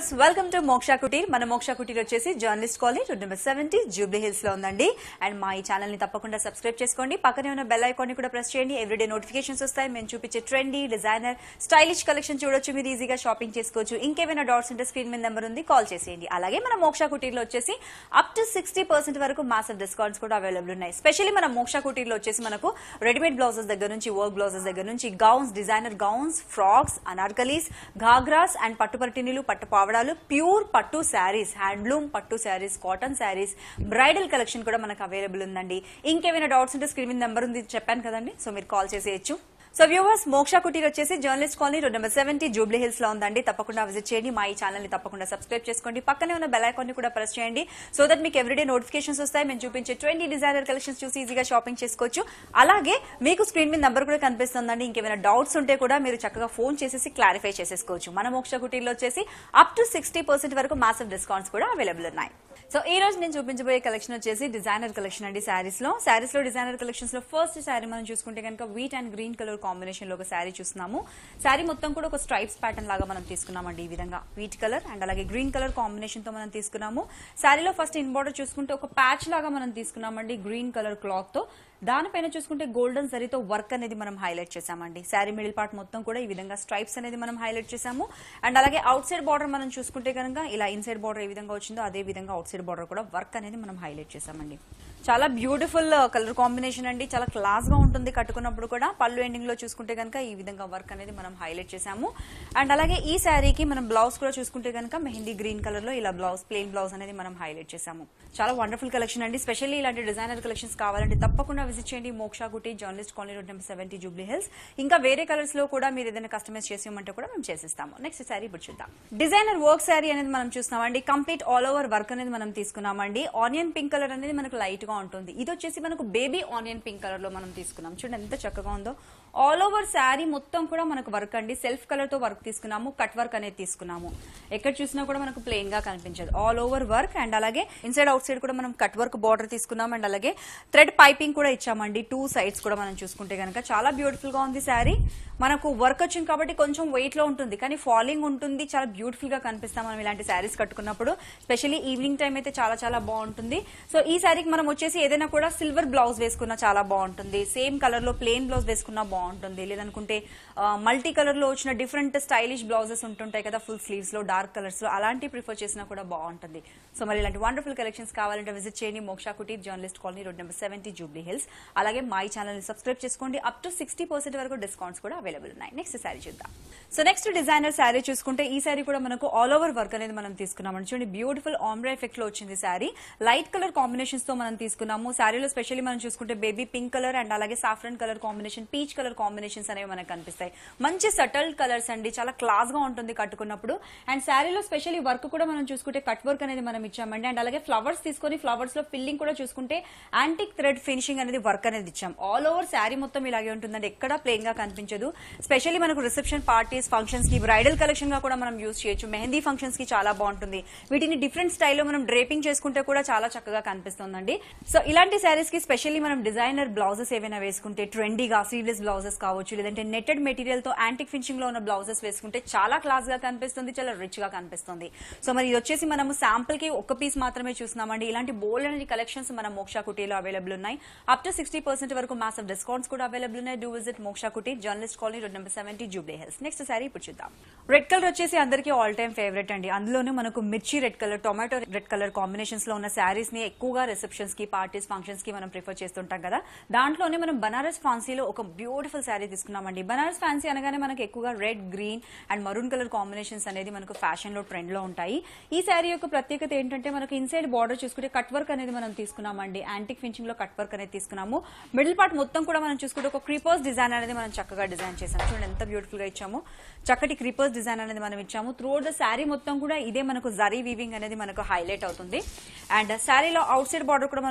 viewers welcome to మోక్ష కుటీర్ మన మోక్ష కుటీర్ వచ్చేసి journalist colony road number seventy Jubilee Hills లో ఉందండి అండ్ మా ఈ ఛానల్ ని తప్పకుండా సబ్స్క్రైబ్ చేసుకోండి పక్కనే ఉన్న బెల్ ఐకాన్ ని కూడా ప్రెస్ చేయండి ఎవ్రీడే నోటిఫికేషన్స్ వస్తాయి మేము చూపించే ట్రెండీ డిజైనర్ స్టైలిష్ కలెక్షన్ చూడొచ్చు మీరు ఈజీగా షాపింగ్ చేసుకోవచ్చు ఇంకేమైనా డౌట్స్ ఉంటే స్క్రీన్ మీద నెంబర్ ఉంది కాల్ చేసేయండి అలాగే మన మోక్ష కుటీర్ లో వచ్చేసి అప్ టు సిక్స్టీ పర్సెంట్ వరకు మాసివ్ డిస్కౌంట్స్ కూడా అవైలబుల్ ఉన్నాయి స్పెషల్లీ మన మోక్ష కుటీర్ లో వచ్చేసి మనకు రెడీమేడ్ బ్లౌజెస్ దగ్గర నుంచి వర్క్ బ్లౌజెస్ దగ్గర నుంచి gowns designer gowns frocks anarkalis ghagras and పట్టు పట్టినీలు పట్టు పావడాలు ప్యూర్ పట్టు శారీస్ హ్యాండ్లూమ్ పట్టు saris cotton saris bridal collection కూడా మనకు అవైలబుల్ ఉందండి ఇంకేమైనా డౌట్స్ ఉంటే స్క్రీన్ మీద నెంబర్ ఉంది చెప్పాను కదండి సో మీరు కాల్ చేసేయచ్చు సో వ్యూవర్స్ మోక్ష కుటీర్ వచ్చేసి journalist colony road number seventy Jubilee Hills లో ఉందండి తప్పకుండా విజిట్ చేయండి మా ఈ ఛానల్ ని తప్పకుండా సబ్స్క్రైబ్ చేసుకోండి పక్కనే ఉన్న బెల్ ఐకాన్ ని కూడా ప్రెస్ చేయండి సో దట్ మీకు ఎవ్రీడే నోటిఫికేషన్స్ వస్తాయి మేము చూపించే ట్వంటీ డిజైనర్ కలెక్షన్స్ చూసి ఈజీగా షాపింగ్ చేసుకోవచ్చు అలాగే మీకు స్క్రీన్ మీద నెంబర్ కూడా కనిపిస్తుందండి ఇంకేమైనా డౌట్స్ ఉంటే కూడా మీరు చక్కగా ఫోన్ చేసేసి క్లారిఫై చేసేసుకోవచ్చు మన మోక్ష కుటీర్లో వచ్చేసి అప్ టు సిక్స్టీ పర్సెంట్ వరకు మాసివ్ డిస్కౌంట్స్ కూడా అవైలబుల్ ఉన్నాయి సో ఈ రోజు నేను చూపించబోయే కలెక్షన్ వచ్చేసి డిజైనర్ కలెక్షన్ అండి శారీస్ లో శారీస్ లో డిజైనర్ కలెక్షన్స్ లో ఫస్ట్ శారీ మనం చూసుకుంటే కనుక wheat and green colour combination లో ఒక శారీ చూస్తున్నాము శారీ మొత్తం కూడా ఒక స్ట్రైప్స్ ప్యాటర్న్ లాగా మనం తీసుకున్నామండి ఈ విధంగా వీట్ కలర్ అండ్ అలాగే గ్రీన్ కలర్ కాంబినేషన్ తో మనం తీసుకున్నాము శారీలో ఫస్ట్ ఇన్ బార్డర్ చూసుకుంటే ఒక ప్యాచ్ లాగా మనం తీసుకున్నామండి గ్రీన్ కలర్ క్లాత్ తో దానిపైన చూసుకుంటే గోల్డెన్ జరీతో వర్క్ అనేది మనం హైలైట్ చేసామండి శారీ మిడిల్ పార్ట్ మొత్తం కూడా ఈ విధంగా స్ట్రైప్స్ అనేది మనం హైలైట్ చేసాము అండ్ అలాగే అవుట్ సైడ్ బార్డర్ మనం చూసుకుంటే కనుక ఇలా ఇన్సైడ్ బార్డర్ ఏ విధంగా వచ్చిందో అదే విధంగా అవుట్ సైడ్ బార్డర్ కూడా వర్క్ అనేది మనం హైలైట్ చేసామండి చాలా బ్యూటిఫుల్ కలర్ కాంబినేషన్ అండి చాలా క్లాస్ గా ఉంటుంది కట్టుకున్నప్పుడు కూడా పళ్ళు ఎండింగ్ లో చూసుకుంటే కనుక ఈ విధంగా వర్క్ అనేది మనం హైలైట్ చేసాము అండ్ అలాగే ఈ శారీకి మనం బ్లౌజ్ కూడా చూసుకుంటే కనుక మెహందీ గ్రీన్ కలర్ లో ఇలా బ్లౌజ్ ప్లెయిన్ బ్లౌజ్ అనేది మనం హైలైట్ చేసాము చాలా వండర్ఫుల్ కలెక్షన్ అండి స్పెషల్లీ ఇలాంటి డిజైనర్ కలెక్షన్స్ కావాలంటే తప్పకుండా విజిట్ చేయండి Moksha Kutir journalist colony road number seventy Jubilee Hills ఇంకా వేరే కలర్స్ లో కూడా మీరు ఏదైనా కస్టమైజ్ చేసి ఇవ్వమంటే కూడా మేము చేసిస్తాము నెక్స్ట్ శారీ ఇప్పుడు చూద్దాం డిజైనర్ వర్క్ శారీ అనేది మనం చూస్తున్నామండి కంప్లీట్ ఆల్ ఓవర్ వర్క్ అనేది మనం తీసుకున్నామండి ఆనియన్ పింక్ కలర్ అనేది మనకు లైట్ గా ఉంటుంది ఇది వచ్చేసి మనకు బేబీ ఆనియన్ పింక్ కలర్ లో మనం తీసుకున్నాం చూడండి ఎంత చక్కగా ఉందో ఆల్ ఓవర్ శారీ మొత్తం కూడా మనకు వర్క్ అండి సెల్ఫ్ కలర్ తో వర్క్ తీసుకున్నాము కట్ వర్క్ అనేది తీసుకున్నాము ఎక్కడ చూసినా కూడా మనకు ప్లెయిన్ గా కనిపించదు ఆల్ ఓవర్ వర్క్ అండ్ అలాగే ఇన్సైడ్ అవుట్ సైడ్ కూడా మనం కట్ వర్క్ బార్డర్ తీసుకున్నాం అండ్ అలాగే థ్రెడ్ పైపింగ్ కూడా ఇచ్చామండి టూ సైడ్స్ కూడా మనం చూసుకుంటే కనుక చాలా బ్యూటిఫుల్ గా ఉంది శారీ మనకు వర్క్ వచ్చింది కాబట్టి కొంచెం వెయిట్ లో ఉంటుంది కానీ ఫాలింగ్ ఉంటుంది చాలా బ్యూటిఫుల్ గా కనిపిస్తాం మనం ఇలాంటి శారీస్ కట్టుకున్నప్పుడు స్పెషల్లీ ఈవినింగ్ టైం అయితే చాలా చాలా బాగుంటుంది సో ఈ శారీకి మనం వచ్చేసి ఏదైనా కూడా సిల్వర్ బ్లౌజ్ వేసుకున్నా చాలా బాగుంటుంది సేమ్ కలర్ లో ప్లెయిన్ బ్లౌజ్ వేసుకున్నా బాగుంటుంది లేదనుకుంటే మల్టీ కలర్ లో వచ్చిన డిఫరెంట్ స్టైలిష్ బ్లౌజెస్ ఉంటుంటాయి కదా ఫుల్ స్లీవ్స్ లో డార్క్ కలర్స్ లో అలాంటి ప్రిఫర్ చేసినా కూడా బాగుంటుంది సో మరి ఇలాంటి వండర్ఫుల్ కలెక్షన్స్ కావాలంటే విజిట్ చేయండి Moksha Kutir journalist colony road number seventy Jubilee Hills అలాగే మా ఛానల్ ని సబ్స్క్రైబ్ చేసుకోండి అప్ టు సిక్స్టీ పర్సెంట్ వరకు డిస్కౌంట్స్ కూడా అవైలబుల్ ఉన్నాయి నెక్స్ట్ శారీ చూద్దాం సో నెక్స్ట్ డిజైనర్ శారీ చూసుకుంటే ఈ శారీ కూడా మనకు ఆల్ ఓవర్ వర్క్ అనేది మనం తీసుకున్నాం చూడండి బ్యూటిఫుల్ ఆమ్రా ఎఫెక్ట్ లో వచ్చింది శారీ లైట్ కలర్ కాంబినేషన్స్ తో మనం తీసుకున్నాము శారీలో స్పెషల్లీ మనం చూసుకుంటే బేబీ పింక్ కలర్ అండ్ అలాగే saffron colour combination peach colour combinations అనేవి మనకు కనిపిస్తాయి మంచి సటల్ కలర్స్ అండి చాలా క్లాస్ గా ఉంటుంది కట్టుకున్నప్పుడు అండ్ శారీలో స్పెషల్లీ వర్క్ కూడా మనం చూసుకుంటే కట్ వర్క్ అనేది మనం ఇచ్చామండి అండ్ అలాగే ఫ్లవర్స్ తీసుకొని ఫ్లవర్స్ లో ఫిల్లింగ్ కూడా చూసుకుంటే యాంటిక్ థ్రెడ్ ఫినిషింగ్ అనేది వర్క్ అనేది ఇచ్చాం ఆల్ ఓవర్ శారీ మొత్తం ఇలాగే ఉంటుందండి ఎక్కడ ప్లెయిన్ గా కనిపించదు స్పెషల్లీ మనకు రిసెప్షన్ పార్టీస్ ఫంక్షన్స్ కి బ్రైడల్ కలెక్షన్ గా కూడా మనం యూజ్ చేయొచ్చు మెహందీ ఫంక్షన్స్ కి చాలా బాగుంటుంది వీటిని డిఫరెంట్ స్టైల్లో మనం డ్రేపింగ్ చేసుకుంటే కూడా చాలా చక్కగా కనిపిస్తుందండి సో ఇలాంటి శారీస్ కి స్పెషల్లీ మనం డిజైనర్ బ్లౌజెస్ ఏవైనా వేసుకుంటే ట్రెండీగా సీవ్లెస్ బ్లౌజెస్ కావచ్చు లేదంటే నెట్టెడ్ మెటీరియల్ తో యాంటిక్ ఫినిషింగ్ లో ఉన్న బ్లౌజెస్ వేసుకుంటే చాలా క్లాస్ గా కనిపిస్తుంది చాలా రిచ్ గా కనిపిస్తుంది సో మరి ఇది వచ్చేసి మనము శాంపుల్ కి ఒక పీస్ మాత్రమే చూస్తున్నామండి ఇలాంటి బోల్డ్ అనేది కలెక్షన్స్ మన మోక్షా కుటీలో అవైలబుల్ ఉన్నాయి అప్ టు సిక్స్టీ పర్సెంట్ వరకు మాసివ్ డిస్కౌంట్స్ కూడా అవైలబుల్ ఉన్నాయి do visit Moksha Kutir journalist colony road number seventy Jubilee Hills next sari ఇప్పుడు చూద్దాం రెడ్ కలర్ వచ్చేసి అందరికీ ఆల్ టైమ్ ఫేవరెట్ అండి అందులోనే మనకు మిర్చి red colour tomato red colour combinations లో ఉన్న శారీస్ ని ఎక్కువగా రిసెప్షన్స్ కి పార్టీస్ ఫంక్షన్స్ కి మనం ప్రిఫర్ చేస్తుంటాం కదా దాంట్లోనే మనం బనారస్ ఫ్యాన్సీలో ఒక బ్యూటిఫుల్ శారీ తీసుకున్నామండి బనారస్ ఫ్యాన్సీ అనగానే మనకి ఎక్కువగా red green and maroon colour combinations అనేది మనకు ఫ్యాషన్ లో ట్రెండ్ లో ఉంటాయి ఈ శారీ యొక్క ప్రత్యేకత ఏంటంటే మనకు ఇన్సైడ్ బార్డర్ చూసుకుంటే కట్ వర్క్ అనేది మనం తీసుకున్నామండి యాంటిక్ ఫినిషింగ్ లో కట్ వర్క్ అనేది తీసుకున్నాము మిడిల్ పార్ట్ మొత్తం కూడా మనం చూసుకుంటే ఒక క్రీపర్స్ డిజైన్ అనేది మనం చక్కగా డిజైన్ చేసాం చూడండి ఎంత బ్యూటిఫుల్ గా ఇచ్చాము చక్కటి క్రీపర్స్ డిజైన్ అనేది మనం ఇచ్చాము త్రూ ద శారీ మొత్తం కూడా ఇదే మనకు జరీ వీవింగ్ అనేది మనకు హైలైట్ అవుతుంది అండ్ శారీలో అవుట్ సైడ్ బార్డర్ కూడా మనం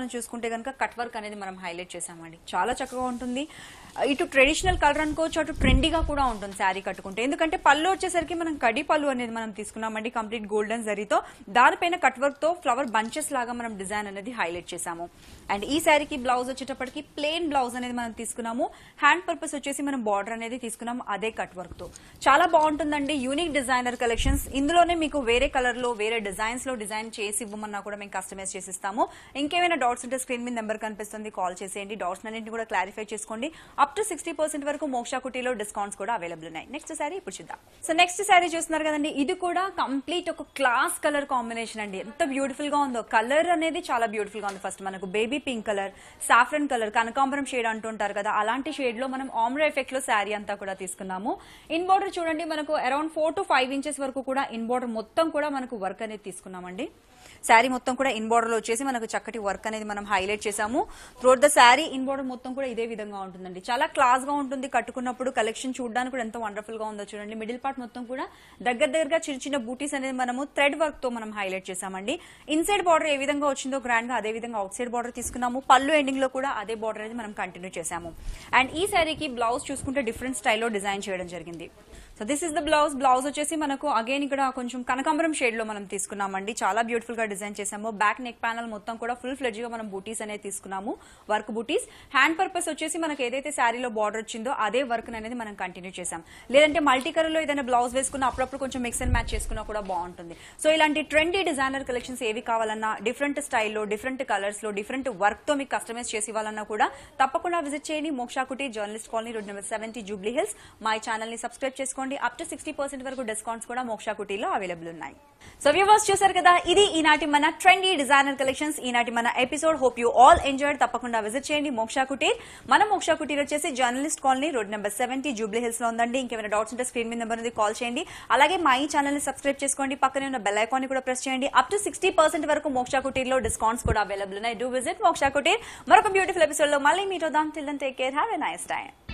మనం చూసుకుంటే కనుక కట్ వర్క్ అనేది మనం హైలైట్ చేసామండి చాలా చక్కగా ఉంటుంది ఇటు ట్రెడిషనల్ కలర్ అనుకోవచ్చు అటు ట్రెండీగా కూడా ఉంటుంది శారీ కట్టుకుంటే ఎందుకంటే పళ్ళు వచ్చేసరికి మనం కడి పళ్ళు అనేది మనం తీసుకున్నామండి కంప్లీట్ గోల్డెన్ జరీతో దానిపైన కట్ వర్క్ తో ఫ్లవర్ బంచెస్ లాగా మనం డిజైన్ అనేది హైలైట్ చేసాము అండ్ ఈ శారీకి బ్లౌజ్ వచ్చేటప్పటికి ప్లెయిన్ బ్లౌజ్ అనేది మనం తీసుకున్నాము హ్యాండ్ పర్పస్ వచ్చేసి మనం బార్డర్ అనేది తీసుకున్నాము అదే కట్ వర్క్ తో చాలా బాగుంటుందండి యూనిక్ డిజైనర్ కలెక్షన్స్ ఇందులోనే మీకు వేరే కలర్ లో వేరే డిజైన్స్ లో డిజైన్ చేసి ఇవ్వమన్నా కూడా మేము కస్టమైజ్ చేసి ఇస్తాము ఇంకేమైనా డౌట్స్ ఉంటే స్క్రీన్ మీద నెంబర్ కనిపిస్తుంది కాల్ చేసేయండి డౌట్స్ అన్నింటిని కూడా క్లారిఫై చేసుకోండి అప్ టు సిక్స్టీ పర్సెంట్ వరకు మోక్షా కుటీలో డిస్కౌంట్స్ కూడా అవైలబుల్ ఉన్నాయి నెక్స్ట్ శారీ ఇప్పుడు చూద్దాం సో నెక్స్ట్ శారీ చూస్తున్నారు కదండి ఇది కూడా కంప్లీట్ ఒక క్లాస్ కలర్ కాంబినేషన్ అండి ఎంత బ్యూటిఫుల్ గా ఉందో కలర్ అనేది చాలా బ్యూటిఫుల్ గా ఉంది ఫస్ట్ మనకు baby pink colour saffron colour కనకాంబరం షేడ్ అంటుంటారు కదా అలాంటి షేడ్ లో మనం ఆమ్రా ఎఫెక్ట్ లో శారీ అంతా కూడా తీసుకున్నాము ఇన్ బోర్డర్ చూడండి మనకు around four to five inches వరకు కూడా ఇన్ బోర్డర్ మొత్తం కూడా మనకు వర్క్ అనేది తీసుకున్నామండి శారీ మొత్తం కూడా ఇన్ బోర్డర్ లో వచ్చేసి మనకు చక్కటి వర్క్ అనేది మనం హైలైట్ చేసాము throughout the sari in border మొత్తం కూడా ఇదే విధంగా ఉంటుందండి చాలా క్లాస్ గా ఉంటుంది కట్టుకున్నప్పుడు కలెక్షన్ చూడడానికి కూడా ఎంతో వండర్ఫుల్ గా ఉందో చూడండి మిడిల్ పార్ట్ మొత్తం కూడా దగ్గర దగ్గరగా చిన్న చిన్న బూటీస్ అనేది మనము థ్రెడ్ వర్క్ తో మనం హైలైట్ చేసామండి ఇన్సైడ్ బార్డర్ ఏ విధంగా వచ్చిందో గ్రాండ్ గా అదే విధంగా అవుట్ సైడ్ బార్డర్ తీసుకున్నాము పళ్ళు ఎండింగ్ లో కూడా అదే బార్డర్ అనేది మనం కంటిన్యూ చేసాము అండ్ ఈ శారీకి బ్లౌజ్ చూసుకుంటే డిఫరెంట్ స్టైల్లో డిజైన్ చేయడం జరిగింది so this is the blouse blouse వచ్చేసి మనకు అగైన్ ఇక్కడ కొంచెం కనకాంబరం షేడ్ లో మనం తీసుకున్నామండి చాలా బ్యూటిఫుల్ గా డిజైన్ చేసాము బ్యాక్ నెక్ ప్యానల్ మొత్తం కూడా ఫుల్ ఫ్లెడ్జ్ గా మనం బూటీస్ అనేది తీసుకున్నాము వర్క్ బూటీస్ హ్యాండ్ పర్పస్ వచ్చేసి మనకి ఏదైతే శారీలో బార్డర్ వచ్చిందో అదే వర్క్ అనేది మనం కంటిన్యూ చేసాం లేదంటే మల్టీ కలర్ లో ఏదైనా బ్లౌజ్ వేసుకున్న అప్పుడప్పుడు కొంచెం మిక్స్ అండ్ మ్యాచ్ చేసుకున్నా కూడా బాగుంటుంది సో ఇలాంటి ట్రెండీ డిజైనర్ కలెక్షన్స్ ఏవి కావాలన్నా డిఫరెంట్ స్టైల్లో డిఫరెంట్ కలర్స్ లో డిఫరెంట్ వర్క్ తో మీకు కస్టమైజ్ చేసి ఇవ్వాలన్నా కూడా తప్పకుండా విజిట్ చేయండి Mokshakuti journalist colony road number seventy Jubilee Hills my channel ని సబ్స్క్రైబ్ చేసుకోండి అప్ టు సిక్స్టీ పర్సెంట్ వరకు డిస్కౌంట్స్ కూడా మోక్షాకుటీలో అవైలబుల్ ఉన్నాయి సో వ్యూవర్స్ చూసారు కదా ఇది ఈనాటి మన ట్రెండీ డిజైనర్ కలెక్షన్స్ ఈనాటి మన episode hope you all enjoyed తప్పకుండా విజిట్ చేయండి మోక్షా కుటీర్ మన మోక్షా కుటీర్ వచ్చేసి journalist colony road number seventy Jubilee Hills లో ఉందండి ఇంకేమైనా డౌట్స్ ఉంటే స్క్రీన్ మీద నెంబర్ ఉంది కాల్ చేయండి అలాగే మా ఈ ఛానల్ ని సబ్స్క్రైబ్ చేసుకోండి పక్కనే ఉన్న బెల్ ఐకాన్ ని కూడా ప్రెస్ చేయండి అప్ టు సిక్స్టీ పర్సెంట్ వరకు మోక్షా కుటీర్ లో డిస్కౌంట్స్ కూడా అవైలబుల్ ఉన్నాయి డూ విజిట్ మోక్షా కుటీర్ మరొక బ్యూటిఫుల్ ఎపిసోడ్ లో మళ్ళీ మీట్ అవుదాం till take care have a nice time